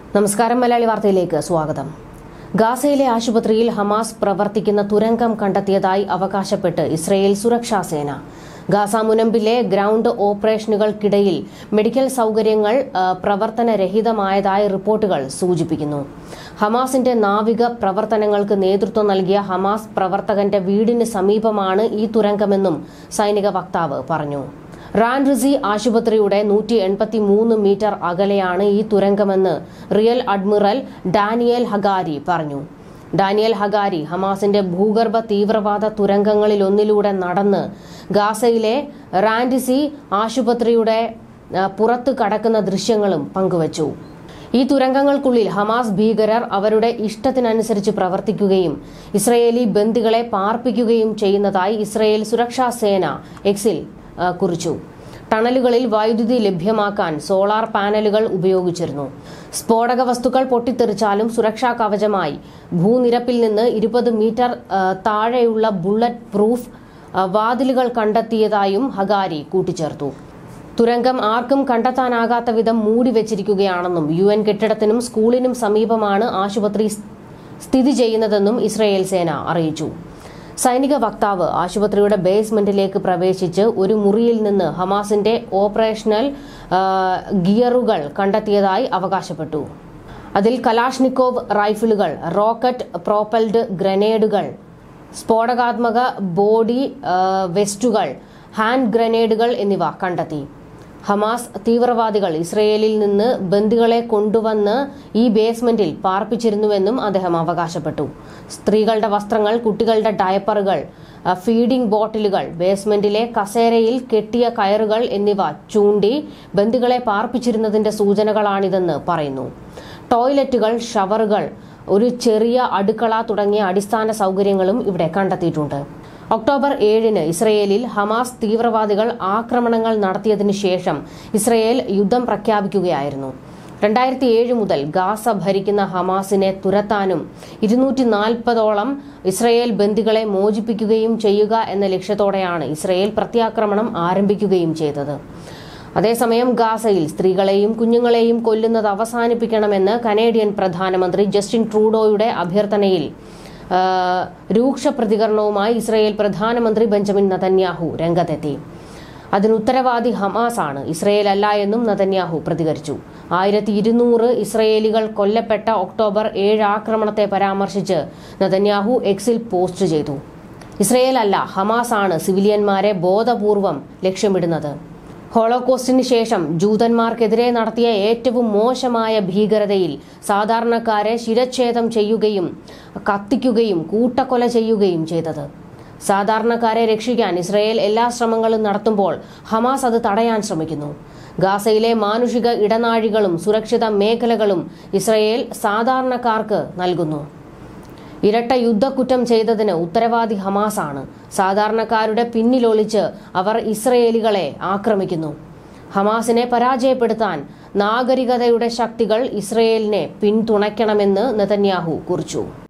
നമസ്കാരം മലയാളി വാർത്തയിലേക്ക് സ്വാഗതം ഗാസയിലെ ആശുപത്രിയിൽ ഹമാസ് പ്രവർത്തിക്കുന്ന തുരങ്കം കണ്ടെത്തിയതായി അവകാശപ്പെട്ട് ഇസ്രയേൽ സുരക്ഷാ സേന ഗാസ മുനമ്പിലെ ഗ്രൗണ്ട് ഓപ്പറേഷനുകൾക്കിടയിൽ മെഡിക്കൽ സൗകര്യങ്ങൾ ആ, പ്രവർത്തനരഹിതമായതായി റിപ്പോർട്ടുകൾ സൂചിപ്പിക്കുന്നു ഹമാസിന്റെ നാവിക പ്രവർത്തനങ്ങൾക്ക് നേതൃത്വം നൽകിയ ഹമാസ് പ്രവർത്തകന്റെ വീടിന് സമീപമാണ് ഈ തുരങ്കമെന്നും സൈനിക വക്താവ് പറഞ്ഞു റാൻറിസി ആശുപത്രിയുടെ നൂറ്റി എൺപത്തി മൂന്ന് മീറ്റർ അകലെയാണ് ഈ തുരങ്കമെന്ന് റിയൽ അഡ്മിറൽ ഡാനിയൽ ഹഗാരി പറഞ്ഞു ഡാനിയൽ ഹഗാരി ഹമാസിന്റെ ഭൂഗർഭ തീവ്രവാദ തുരങ്കങ്ങളിലൊന്നിലൂടെ നടന്ന് ഗാസയിലെ റാൻഡിസി ആശുപത്രിയുടെ ആ, പുറത്ത് കടക്കുന്ന ദൃശ്യങ്ങളും പങ്കുവച്ചു ഈ തുരങ്കങ്ങൾക്കുള്ളിൽ ഹമാസ് ഭീകരർ അവരുടെ ഇഷ്ടത്തിനനുസരിച്ച് പ്രവർത്തിക്കുകയും ഇസ്രയേലി ബന്ദികളെ പാർപ്പിക്കുകയും ചെയ്യുന്നതായി ഇസ്രയേൽ സുരക്ഷാ സേന എക്സിൽ ആ, കുറിച്ചു ടണലുകളിൽ വൈദ്യുതി ലഭ്യമാക്കാൻ സോളാർ പാനലുകൾ ഉപയോഗിച്ചിരുന്നു സ്ഫോടക വസ്തുക്കൾ പൊട്ടിത്തെറിച്ചാലും സുരക്ഷാ കവചമായി ഭൂനിരപ്പിൽ നിന്ന് ഇരുപത് മീറ്റർ ആ, താഴെയുള്ള ബുള്ളറ്റ് പ്രൂഫ് ആ, വാതിലുകൾ കണ്ടെത്തിയതായും ഹഗാരി കൂട്ടിച്ചേർത്തു തുരങ്കം ആർക്കും കണ്ടെത്താനാകാത്ത വിധം മൂടി വെച്ചിരിക്കുകയാണെന്നും യു എൻ കെട്ടിടത്തിനും സ്കൂളിനും സമീപമാണ് ആശുപത്രി സ് സ്ഥിതി ചെയ്യുന്നതെന്നും ഇസ്രയേൽ സേന അറിയിച്ചു സൈനിക വക്താവ് ആശുപത്രിയുടെ ബേസ്മെന്റിലേക്ക് പ്രവേശിച്ച് ഒരു മുറിയിൽ നിന്ന് ഹമാസിന്റെ ഓപ്പറേഷണൽ ആ, ഗിയറുകൾ കണ്ടെത്തിയതായി അവകാശപ്പെട്ടു അതിൽ കലാഷ്നിക്കോവ് റൈഫിളുകൾ റോക്കറ്റ് പ്രോപ്പൽഡ് ഗ്രനേഡുകൾ സ്ഫോടകാത്മക ബോഡി ആ, വെസ്റ്റുകൾ ഹാൻഡ് ഗ്രനേഡുകൾ എന്നിവ കണ്ടെത്തി ഹമാസ് തീവ്രവാദികൾ ഇസ്രയേലിൽ നിന്ന് ബന്ദികളെ കൊണ്ടുവന്ന് ഈ ബേസ്മെന്റിൽ പാർപ്പിച്ചിരുന്നുവെന്നും അദ്ദേഹം അവകാശപ്പെട്ടു സ്ത്രീകളുടെ വസ്ത്രങ്ങൾ കുട്ടികളുടെ ഡയപ്പറുകൾ ആ, ഫീഡിംഗ് ബോട്ടിലുകൾ ബേസ്മെന്റിലെ കസേരയിൽ കെട്ടിയ കയറുകൾ എന്നിവ ചൂണ്ടി ബന്ദികളെ പാർപ്പിച്ചിരുന്നതിന്റെ സൂചനകളാണിതെന്ന് പറയുന്നു ടോയ്ലറ്റുകൾ ഷവറുകൾ ഒരു ചെറിയ അടുക്കള തുടങ്ങിയ അടിസ്ഥാന സൗകര്യങ്ങളും ഇവിടെ കണ്ടെത്തിയിട്ടുണ്ട് ഒക്ടോബർ ഏഴിന് ഇസ്രയേലിൽ ഹമാസ് തീവ്രവാദികൾ ആക്രമണങ്ങൾ നടത്തിയതിനു ശേഷം ഇസ്രയേൽ യുദ്ധം പ്രഖ്യാപിക്കുകയായിരുന്നു രണ്ടായിരത്തി ഏഴ് മുതൽ ഗാസ ഭരിക്കുന്ന ഹമാസിനെ തുരത്താനും ഇരുന്നൂറ്റി നാൽപ്പതോളം ഇസ്രയേൽ ബന്ദികളെ മോചിപ്പിക്കുകയും ചെയ്യുക എന്ന ലക്ഷ്യത്തോടെയാണ് ഇസ്രയേൽ പ്രത്യാക്രമണം ആരംഭിക്കുകയും ചെയ്തത് അതേസമയം ഗാസയിൽ സ്ത്രീകളെയും കുഞ്ഞുങ്ങളെയും കൊല്ലുന്നത് അവസാനിപ്പിക്കണമെന്ന് കനേഡിയൻ പ്രധാനമന്ത്രി ജസ്റ്റിൻ ട്രൂഡോയുടെ അഭ്യർത്ഥനയിൽ ആ, രൂക്ഷ പ്രതികരണവുമായി ഇസ്രയേൽ പ്രധാനമന്ത്രി ബെഞ്ചമിൻ നതന്യാഹു രംഗത്തെത്തി അതിന് ഉത്തരവാദി ഹമാസ് ആണ് ഇസ്രയേൽ അല്ല എന്നും നതന്യാഹു പ്രതികരിച്ചു ആയിരത്തി ഇരുന്നൂറ് ഇസ്രയേലികൾ കൊല്ലപ്പെട്ട ഒക്ടോബർ ഏഴ് ആക്രമണത്തെ പരാമർശിച്ച് നതന്യാഹു എക്സിൽ പോസ്റ്റ് ചെയ്തു ഇസ്രയേൽ അല്ല ഹമാസ് ആണ് സിവിലിയന്മാരെ ബോധപൂർവം ലക്ഷ്യമിടുന്നത് ഹോളോകോസ്റ്റിന് ശേഷം ജൂതന്മാർക്കെതിരെ നടത്തിയ ഏറ്റവും മോശമായ ഭീകരതയിൽ സാധാരണക്കാരെ ശിരച്ഛേദം ചെയ്യുകയും കത്തിക്കുകയും കൂട്ടക്കൊല ചെയ്യുകയും ചെയ്തത് സാധാരണക്കാരെ രക്ഷിക്കാൻ ഇസ്രയേൽ എല്ലാ ശ്രമങ്ങളും നടത്തുമ്പോൾ ഹമാസ് അത് തടയാൻ ശ്രമിക്കുന്നു ഗാസയിലെ മാനുഷിക ഇടനാഴികളും സുരക്ഷിത മേഖലകളും ഇസ്രയേൽ സാധാരണക്കാർക്ക് നൽകുന്നു ഇരട്ട യുദ്ധക്കുറ്റം ചെയ്തതിന് ഉത്തരവാദി ഹമാസാണ് സാധാരണക്കാരുടെ പിന്നിലൊളിച്ച് അവർ ഇസ്രയേലികളെ ആക്രമിക്കുന്നു ഹമാസിനെ പരാജയപ്പെടുത്താൻ നാഗരികതയുടെ ശക്തികൾ ഇസ്രയേലിനെ പിന്തുണയ്ക്കണമെന്ന് നെതന്യാഹു കുറിച്ചു